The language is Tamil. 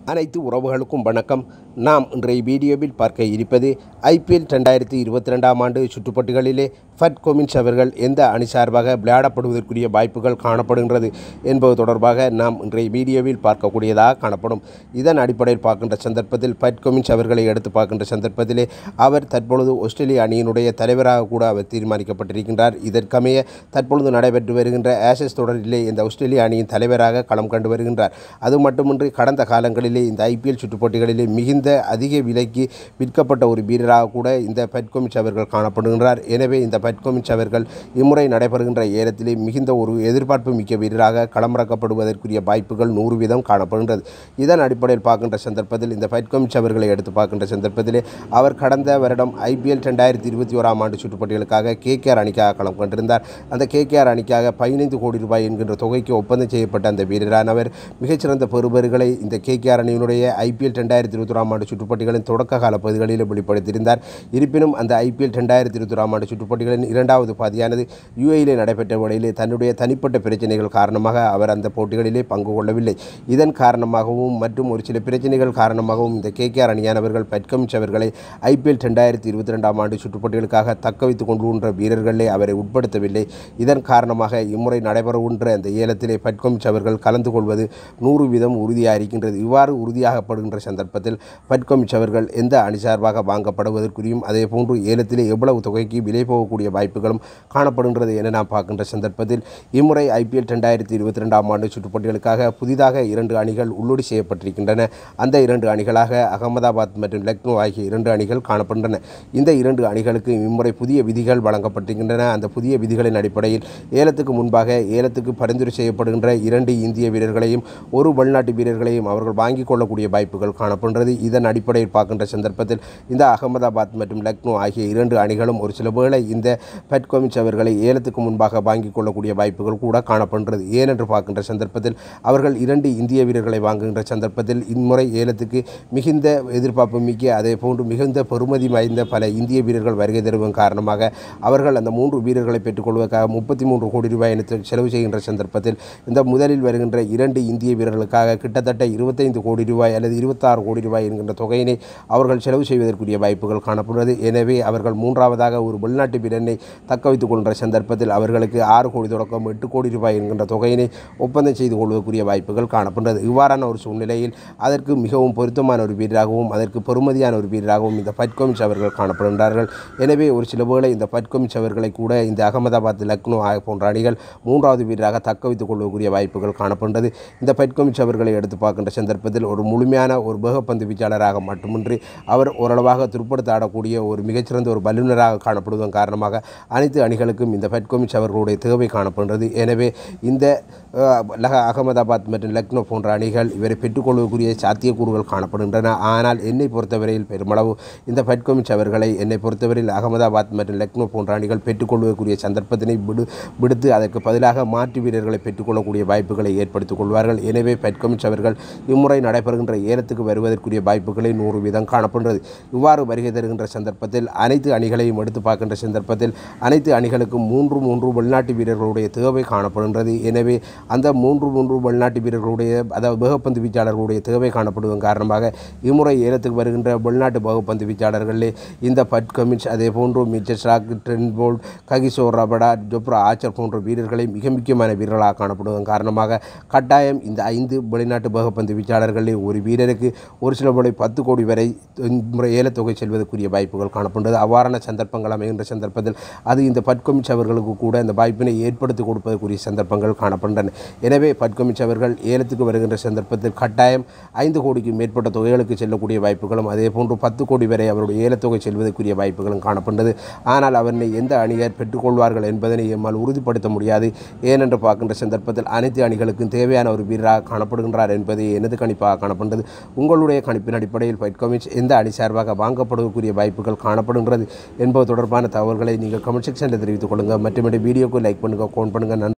அனைத்து உறவுகளுக்கும் வணக்கம் நாம் இன்றைய வீடியோவில் பார்க்க இருப்பது ஐபிஎல் ரெண்டாயிரத்தி இருபத்தி ரெண்டாம் ஆண்டு சுற்றுப்பட்டுகளிலே ஃபட் கொமின்ஸ் அவர்கள் எந்த அணி சார்பாக விளையாடப்படுவதற்குரிய வாய்ப்புகள் காணப்படுகின்றது என்பது தொடர்பாக நாம் இன்றைய வீடியோவில் பார்க்கக்கூடியதாக காணப்படும் இதன் அடிப்படையில் பார்க்கின்ற சந்தர்ப்பத்தில் ஃபட் கொமின்ஸ் அவர்களை எடுத்து பார்க்கின்ற சந்தர்ப்பத்திலே அவர் தற்பொழுது ஆஸ்திரேலிய அணியினுடைய தலைவராக கூட அவர் தீர்மானிக்கப்பட்டிருக்கின்றார் இதற்கமைய தற்பொழுது நடைபெற்று வருகின்ற ஆஷஸ் தொடரிலே இந்த ஆஸ்திரேலிய அணியின் தலைவராக களம் கண்டு வருகின்றார் அது மட்டுமின்றி கடந்த காலங்களிலே இந்த ஐபிஎல் சுற்றுப்போட்டிகளிலே மிகுந்த அதிக விலைக்கு விற்கப்பட்ட ஒரு வீரராக கூட இந்த பட்கோமிச் அவர்கள் காணப்படுகின்றார் எனவே இந்த பட்கோமிச் அவர்கள் இம்முறை நடைபெறுகின்ற ஏலத்திலே மிகுந்த ஒரு எதிர்பார்ப்பு மிக்க வீரராக களமிறக்கப்படுவதற்குரிய வாய்ப்புகள் நூறு வீதம் காணப்படுகின்றது இதன் அடிப்படையில் பார்க்கின்ற சந்தர்ப்பத்தில் இந்த பட்கோமிச் அவர்களை எடுத்து பார்க்கின்ற சந்தர்ப்பத்திலே அவர் கடந்த வருடம் ஐபிஎல் ரெண்டாயிரத்தி இருபத்தி ஓராம் ஆண்டு சுற்றுப்போட்டிகளுக்காக கேகேஆர் அணிக்காக களம் கண்டிருந்தார் அந்த கேகேஆர் அணிக்காக பதினைந்து கோடி ரூபாய் என்கின்ற தொகைக்கு ஒப்பந்தம் செய்யப்பட்ட அந்த வீரரானவர் மிகச்சிறந்த பெறுபர்களை இந்த கேகேஆர் அணியினுடைய ஐபிஎல் ரெண்டாயிரத்தி இருபத்தி ஓராம் ஆண்டு சுற்றுப்போட்டிகளின் தொடக்க கால பகுதிகளில் வெளிப்படுத்தியிருந்தார் இருப்பினும் அந்த ஐபிஎல் ரெண்டாயிரத்தி இருபத்தி ஓராம் ஆண்டு சுற்றுப்போட்டிகளின் இரண்டாவது பாதியானது யுஏயிலே நடைபெற்ற வேளையிலே தன்னுடைய தனிப்பட்ட பிரச்சனைகள் காரணமாக அவர் அந்த போட்டிகளிலே பங்கு கொள்ளவில்லை இதன் காரணமாகவும் மற்றும் ஒரு சில பிரச்சனைகள் காரணமாகவும் இந்த கேகேஆர் அணியானவர்கள் பட்கமிச் அவர்களை ஐபிஎல் ரெண்டாயிரத்தி இருபத்தி ரெண்டாம் ஆண்டு சுற்றுப்போட்டிகளுக்காக தக்க வைத்துக் கொண்டுகின்ற வீரர்களை அவரை உட்படுத்தவில்லை இதன் காரணமாக இம்முறை நடைபெறவுன்ற அந்த ஏலத்திலே பட்கமிச் அவர்கள் கலந்து கொள்வது நூறு வீதம் உறுதியாக இருக்கின்றது இவ்வாறு உறுதியாகப்படுகின்ற சந்தர்ப்பத்தில் பட்கமிச் அவர்கள் எந்த அணி சார்பாக வாங்கப்படுவதற்குரியும் அதே போன்று ஏலத்திலே எவ்வளவு தொகைக்கு விலை போகக்கூடிய வாய்ப்புகளும் காணப்படுகின்றது என நாம் பார்க்கின்ற சந்தர்ப்பத்தில் இம்முறை ஐபிஎல் ரெண்டாயிரத்தி இருபத்தி ரெண்டாம் ஆண்டு சுற்றுப்போட்டிகளுக்காக புதிதாக இரண்டு அணிகள் உள்ளொடி செய்யப்பட்டிருக்கின்றன அந்த இரண்டு அணிகளாக அகமதாபாத் மற்றும் லக்னோ ஆகிய இரண்டு அணிகள் காணப்படுகின்றன இந்த இரண்டு அணிகளுக்கு இம்முறை புதிய விதிகள் வழங்கப்பட்டிருக்கின்றன அந்த புதிய விதிகளின் அடிப்படையில் ஏலத்துக்கு முன்பாக ஏலத்துக்கு பரிந்துரை செய்யப்படுகின்ற இரண்டு இந்திய வீரர்களையும் ஒரு வெளிநாட்டு வீரர்களையும் அவர்கள் வாங்கிக் கொள்ளக்கூடிய வாய்ப்புகள் காணப்படுகிறது இதன் அடிப்படையில் பார்க்கின்ற சந்தர்ப்பத்தில் இந்த அகமதாபாத் மற்றும் லக்னோ ஆகிய இரண்டு அணிகளும் ஒரு சில வேளை இந்த பட்கோமிச் அவர்களை ஏலத்துக்கு முன்பாக வாங்கிக் கொள்ளக்கூடிய வாய்ப்புகள் கூட காணப்படுகிறது ஏனென்று பார்க்கின்ற சந்தர்ப்பத்தில் அவர்கள் இரண்டு இந்திய வீரர்களை வாங்குகின்ற சந்தர்ப்பத்தில் இம்முறை ஏலத்துக்கு மிகுந்த எதிர்பார்ப்பு மிக்க அதே போன்று மிகுந்த பெறுமதி வாய்ந்த பல இந்திய வீரர்கள் வருகை தருவதன் காரணமாக அவர்கள் அந்த மூன்று வீரர்களை பெற்றுக்கொள்வதற்காக முப்பத்தி மூன்று கோடி ரூபாய் என செலவு செய்கின்ற சந்தர்ப்பத்தில் இந்த முதலில் வருகின்ற இரண்டு இந்திய வீரர்களுக்காக கிட்டத்தட்ட இருபத்தைந்து கோடி ரூபாய் அல்லது இருபத்தாறு கோடி ரூபாய் என்கின்ற தொகையினை அவர்கள் செலவு செய்வதற்குரிய வாய்ப்புகள் காணப்படுகிறது எனவே அவர்கள் மூன்றாவதாக ஒரு வெளிநாட்டு வீரனை தக்க வைத்துக் கொள்கின்ற சந்தர்ப்பத்தில் அவர்களுக்கு ஆறு கோடி தொடக்கம் எட்டு கோடி ரூபாய் என்கின்ற தொகையினை ஒப்பந்தம் செய்து கொள்வதற்குரிய வாய்ப்புகள் காணப்படுகிறது இவ்வாறான ஒரு சூழ்நிலையில் அதற்கு மிகவும் பொருத்தமான ஒரு வீரராகவும் அதற்கு பெறுமதியான ஒரு வீரராகவும் இந்த பட்கோமிச் அவர்கள் காணப்படுகின்றார்கள் எனவே ஒரு சில வேளை இந்த பட்கோமிச் அவர்களை கூட இந்த அகமதாபாத் லக்னோ ஆகிய போன்ற அணிகள் மூன்றாவது வீரராக தக்க வைத்துக் கொள்ளக்கூடிய வாய்ப்புகள் காணப்படுகிறது இந்த பட்கோமிச் அவர்களை எடுத்து பார்க்கின்ற சந்தர்ப்பத்தில் ஒரு முழுமையான ஒரு வேகப்பந்து வீச்சாளராக மட்டுமின்றி அவர் ஓரளவாக துருப்படுத்த ஆடக்கூடிய ஒரு மிகச்சிறந்த ஒரு வல்லுநராக காணப்படுவதன் காரணமாக அனைத்து அணிகளுக்கும் இந்த பட்கோமிச் அவர்களுடைய தேவை காணப்படுகிறது எனவே இந்த அஹ், லக அகமதாபாத் மற்றும் லக்னோ போன்ற அணிகள் இவரை பெற்றுக்கொள்வதற்குரிய சாத்தியக்கூறுகள் காணப்படுகின்றன ஆனால் என்னை பொறுத்தவரையில் பெருமளவு இந்த பட்கோமிச் அவர்களை என்னை பொறுத்தவரையில் அகமதாபாத் மற்றும் லக்னோ போன்ற அணிகள் பெற்றுக்கொள்வதற்குரிய சந்தர்ப்பத்தினை விடு விடுத்து அதற்கு பதிலாக மாற்று வீரர்களை பெற்றுக்கொள்ளக்கூடிய வாய்ப்புகளை ஏற்படுத்திக் கொள்வார்கள் எனவே பட்கோமிச் அவர்கள் இம்முறை நடைபெறுகின்ற ஏலத்துக்கு வருவதற்குரிய வாய்ப்புகளை நூறு வீதம் காணப்படுகிறது இவ்வாறு வருகை தருகின்ற சந்தர்ப்பத்தில் அனைத்து அணிகளையும் எடுத்து பார்க்கின்ற சந்தர்ப்பத்தில் அனைத்து அணிகளுக்கும் மூன்று மூன்று வெளிநாட்டு வீரர்களுடைய தேவை காணப்படுகின்றது எனவே அந்த மூன்று மூன்று வெளிநாட்டு வீரர்களுடைய அதாவது வேகப்பந்து வீச்சாளர்களுடைய தேவை காணப்படுவதன் காரணமாக இம்முறை ஏலத்துக்கு வருகின்ற வெளிநாட்டு வேகப்பந்து வீச்சாளர்களே இந்த பட் கமின்ஸ் அதே போன்று Mitchell Starc Trent Boult Kagiso Rabada Jofra Archer போன்ற வீரர்களை மிக முக்கியமான வீரர்களாக காணப்படுவதன் காரணமாக கட்டாயம் இந்த ஐந்து வெளிநாட்டு வேகப்பந்து வீச்சாளர்களில் ஒரு வீரருக்கு ஒரு சில முறை பத்து கோடி வரை முறை ஏலத்தொகை செல்வதற்குரிய வாய்ப்புகள் காணப்படுகிறது அவ்வாறான சந்தர்ப்பங்கள் அமைகின்ற சந்தர்ப்பத்தில் அது இந்த பட்கமிச் அவர்களுக்கு கூட இந்த வாய்ப்பினை ஏற்படுத்தி கொடுப்பதற்குரிய சந்தர்ப்பங்கள் காணப்படுகின்றன எனவே பட்கமிச் அவர்கள் ஏலத்துக்கு வருகின்ற சந்தர்ப்பத்தில் கட்டாயம் ஐந்து கோடிக்கு மேற்பட்ட தொகைகளுக்கு செல்லக்கூடிய வாய்ப்புகளும் அதே போன்று பத்து கோடி வரை அவருடைய ஏலத்தொகை செல்வதற்குரிய வாய்ப்புகளும் காணப்படுகிறது ஆனால் அவரை எந்த அணியர் பெற்றுக்கொள்வார்கள் என்பதனை எம்மால் உறுதிப்படுத்த முடியாது ஏனென்று பார்க்கின்ற சந்தர்ப்பத்தில் அனைத்து அணிகளுக்கும் தேவையான ஒரு வீரராக காணப்படுகின்றார் என்பது எனது கணிப்பாக காணப்படுகிறது உங்களுடைய கணிப்பின் அடிப்படையில் பைட்கோமிச் எந்த அணி சார்பாக வாங்கப்படுவதற்குரிய வாய்ப்புகள் காணப்படுகின்றது என்பது தொடர்பான தகவல்களை நீங்கள் கமெண்ட் செக்ஷனில் தெரிவித்துக் கொள்ளுங்கள் மற்றும் வீடியோக்கு லைக் பண்ணுங்கள் கோன் பண்ணுங்கள் நன்றி